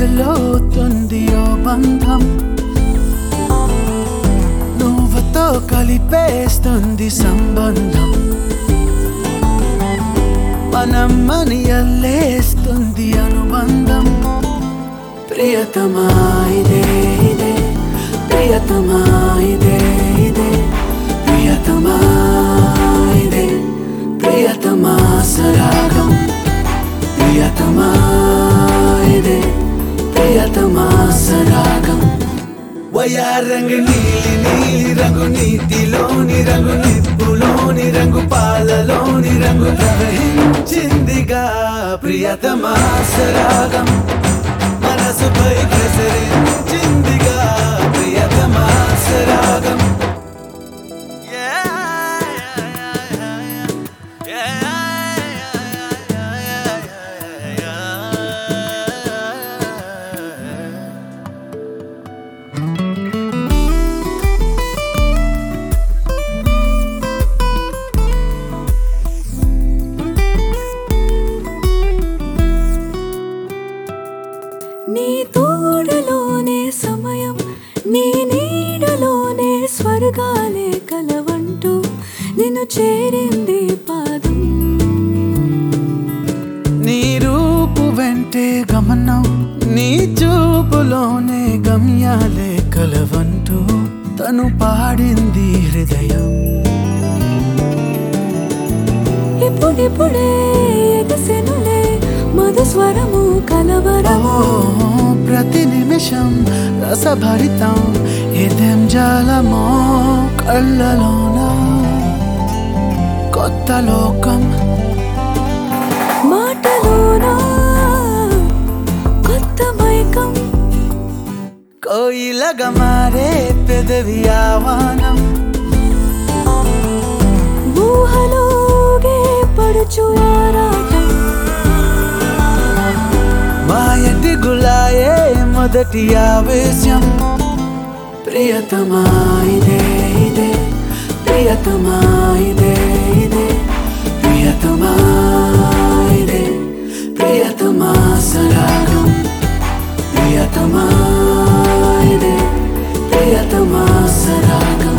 గుండెలోతుంది ఓ బంధం నువ్వుతో కలిపేస్తుంది సంబంధం మనం మని అల్లేస్తుంది అనుబంధం ప్రియతమా ఇదే ఇదే ప్రియతమా ఇదే ఇదే ప్రియతమా ఇదే ప్రియతమా సరాగం ప్రియతమా ఇదే ప్రియతమా సరాగం వయారంగు నీలి నీలి రంగు నీతిలోని రంగు నిప్పులోని రంగు పాలలోని రంగు ప్రవహించిందిగా ప్రియతమా సరాగం మనసుపై ప్రసరించిందిగా ప్రియతమా సరాగం నీ తోడులోనే సమయం నీ నీడలోనే స్వర్గాలే కలవంటూ నిన్ను చేరింది పాదం నీ రూపు వెంటే గమనం నీ చూపులోనే గమ్యాలే కలవంటూ తను పాడింది హృదయం ఇప్పుడిప్పుడే ఎగసెనులే మధుస్వరము ఓ కలవరము ప్రతి నిమిషం రసభరితం ఇదేం జాలమో కళ్ళలోన కొత్త లోకం మాటలోనా కొత్త మైకం కోయిలగా మారే పెదవి ఆవానం ఊహలోగే పడుచు ఆరాటం మాయటి గులాయే మొదటి ఆవేశం ప్రియతమా ఇదే ఇదే ప్రియతమా ఇదే ఇదే ప్రియతమా ఇదే ప్రియతమా సరాగం ప్రియతమా ఇదే ప్రియతమా సరాగం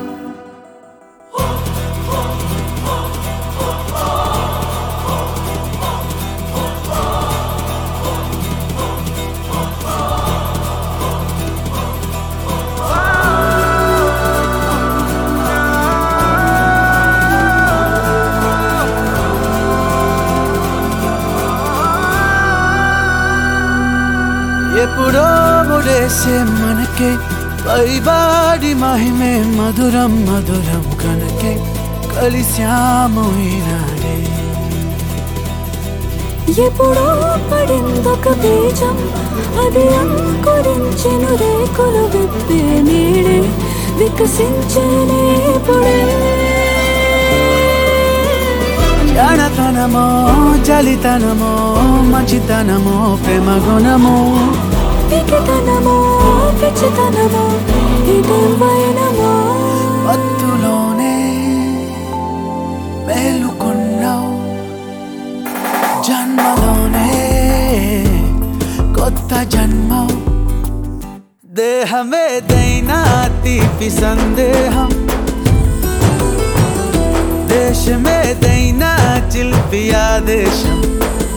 ఎప్పుడో ముడేసే మనకే పైబాడి మహిమే మధురం మధురం కనకే కలిశాము ఈనాడే ఎప్పుడో పడిందొక బీజం అది అంకురించెను రేకులు విప్పే నీడే వికసించనే పుడే జానతనమో చలితనమో మంచితనమో ప్రేమ గుణమో పికితనమో పిచ్చితనమో ఇదేం వైనమో మత్తులోనే మేలుకున్నావు జన్మలోనే కొత్త జన్మ దేహమేదైనా తీపి సందేహం దేశమేదైనా చిల్పి ఆదేశం